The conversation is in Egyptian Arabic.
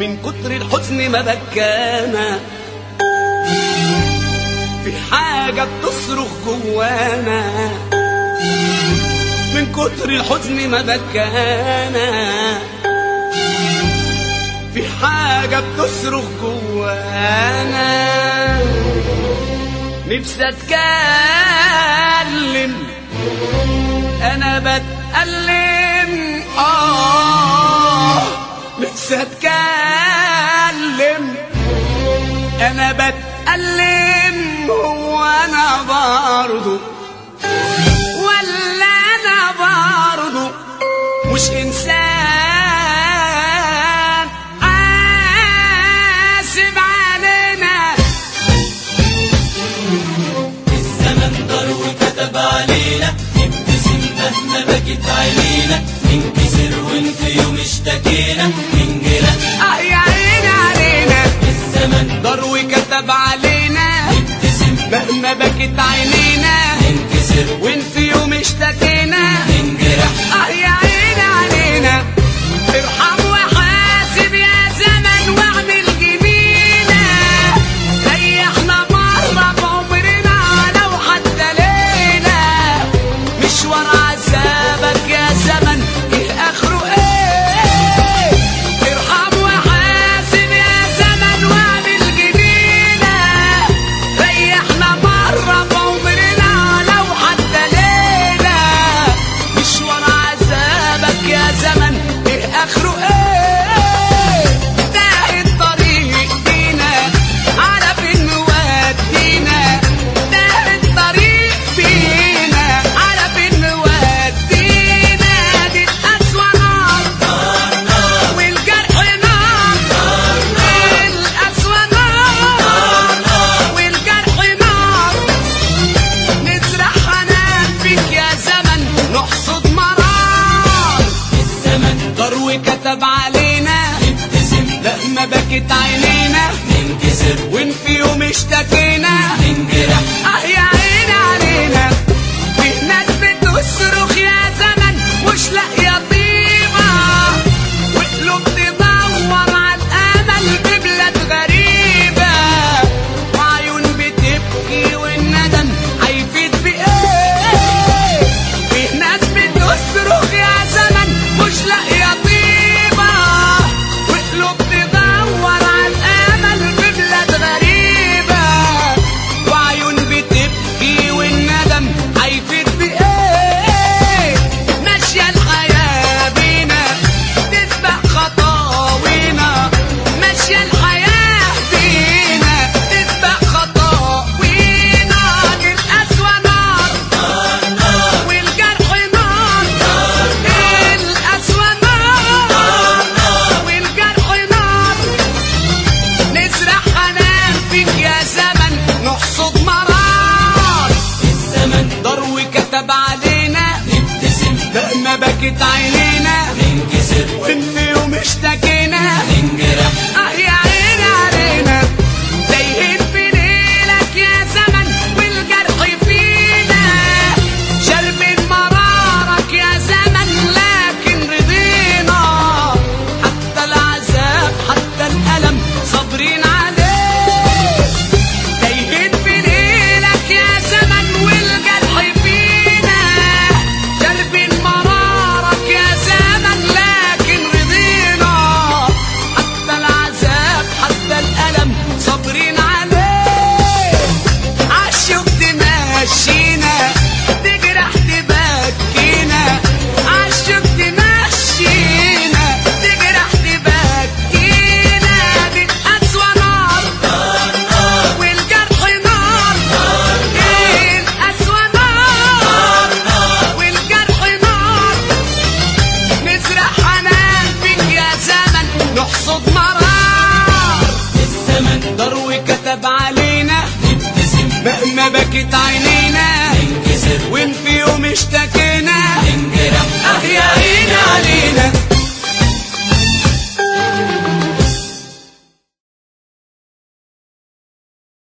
من كتر الحزن ما بكانا في حاجة بتصرخ جوانا من كتر الحزن ما بكانا في حاجة بتصرخ جوانا نفسي اتكلم انا بتألم اه نفسي اتكلم انا بتألم هو انا برضو ولا انا برضو مش انسان عاسب علينا الزمن دار وكتب علينا نبتسم مهما بكت عينينا ننكسر وان في يوم اشتكينا ننجرح اه يا عيني علينا الزمن دار وكتب علينا نبتسم مهما بكت عينينا ننكسر وان في يوم اشتكينا ننجرح اه يا عيني علينا ارحم وحاسب يا زمن واعمل جميلة ريحنا مرة بعمرنا لو حتى ليلة مشوار عذابك يا زمن ايه اخره ايه ارحم وحاسب يا زمن واعمل جميلة ريحنا مرة بعمرنا لو حتى ليلة مشوار عذابك يا زمن ايه اخره ايه ده الطريق بينا على فين مودينا ده الطريق بينا على فين مودينا دي القسوة نار والجرح نار القسوة نار والجرح نار نزرع حنان فيك يا زمن نحصد مرار الزمن ضرو كتب علينا نبتسم لما بكت عينينا ننكسر وان في يوم اشتكينا ننجرح اه يا عيني علينا في ناس بتصرخ يا زمن مش لاقيه طيبه وقلوب تدور على الامل في بلاد غريبه وعيون بتبكي والندم هيفيد بايه في ناس بتصرخ يا زمن مش لاقيه طيبه وقلوب تدور على الامل في بلاد غريبه وعيون بتبكي والندم هيفيد بايه ماشيه الحياه بينا تسبق خطاوينا ماشيه الحياه بينا تسبق خطاوينا دي القسوه نار والجرح نار القسوه نار والجرح نار نزرع حنان فيك يا زمن نحصد مرار الزمن ضرو كتب علينا نبتسم لما بكت عينينا ننكسر وان يوم اشتكينا ننجرح اه يا عيني علينا تايهين في ليلك يا زمن والجرح فينا شرب مرارك يا زمن لكن رضينا حتى العذاب حتى الألم صابرين عليه تايهين في ليلك يا زمن والجرح فينا شرب مرارك يا زمن لكن رضينا حتى العذاب حتى الألم صابرين عليه عالشوق تمشينا تجرح تبكينا عالشوق تمشينا تجرح تبكينا دي القسوة نار والجرح نار إيه القسوة نار والجرح نار نزرع حنان فيك يا زمن نحصد مرار الزمن ضرو كتب علينا نبتسم مهما بكت عينينا